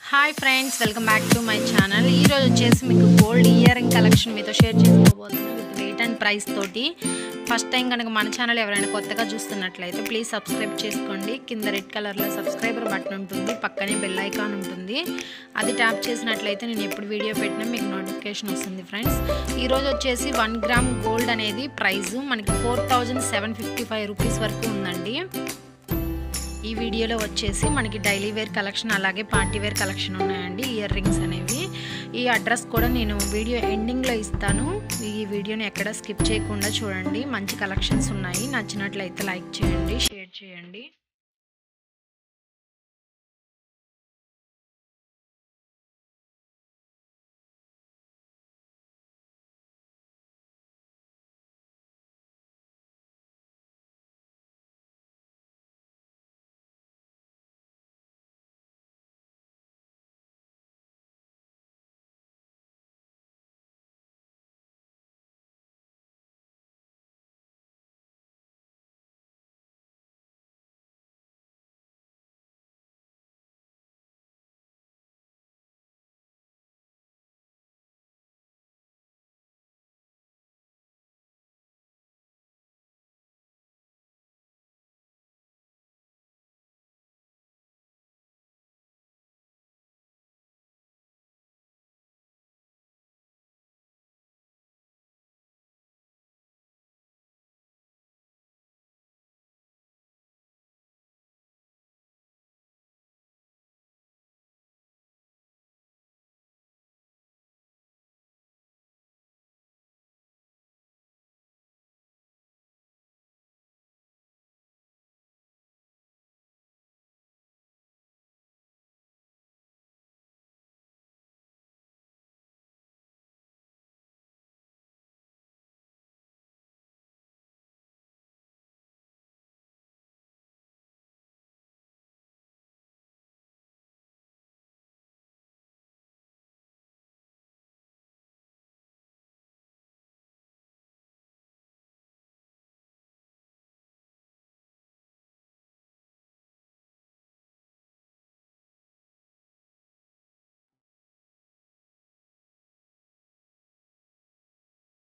hi friends welcome back to my channel ఈరోజు వచ్చేసి మీకు గోల్డ్ ఇయర్ రింగ్ కలెక్షన్ మీతో షేర్ చేసుకోబోతున్నాను విత్ రేట్ అండ్ ప్రైస్ తోటి ఫస్ట్ టైం కనుక మన ఛానల్ ఎవరైనా కొత్తగా చూస్తున్నట్లయితే ప్లీజ్ సబ్స్క్రైబ్ చేసుకోండి కింద రెడ్ కలర్లో సబ్స్క్రైబర్ బటన్ ఉంటుంది పక్కనే బెల్ ఐకాన్ ఉంటుంది అది ట్యాప్ చేసినట్లయితే నేను ఎప్పుడు వీడియో పెట్టినా మీకు నోటిఫికేషన్ వస్తుంది ఫ్రెండ్స్ ఈరోజు వచ్చేసి వన్ గ్రామ్ గోల్డ్ అనేది ప్రైస్ మనకి four thousand seven fifty five rupees వరకు ఉందండి ఈ వీడియోలో వచ్చేసి మనకి డైలీ వేర్ కలెక్షన్ అలాగే పార్టీ వేర్ కలెక్షన్ ఉన్నాయండి ఇయర్ రింగ్స్ అనేవి ఈ అడ్రస్ కూడా నేను వీడియో ఎండింగ్లో ఇస్తాను ఈ వీడియోని ఎక్కడ స్కిప్ చేయకుండా చూడండి మంచి కలెక్షన్స్ ఉన్నాయి నచ్చినట్లయితే లైక్ చేయండి షేర్ చేయండి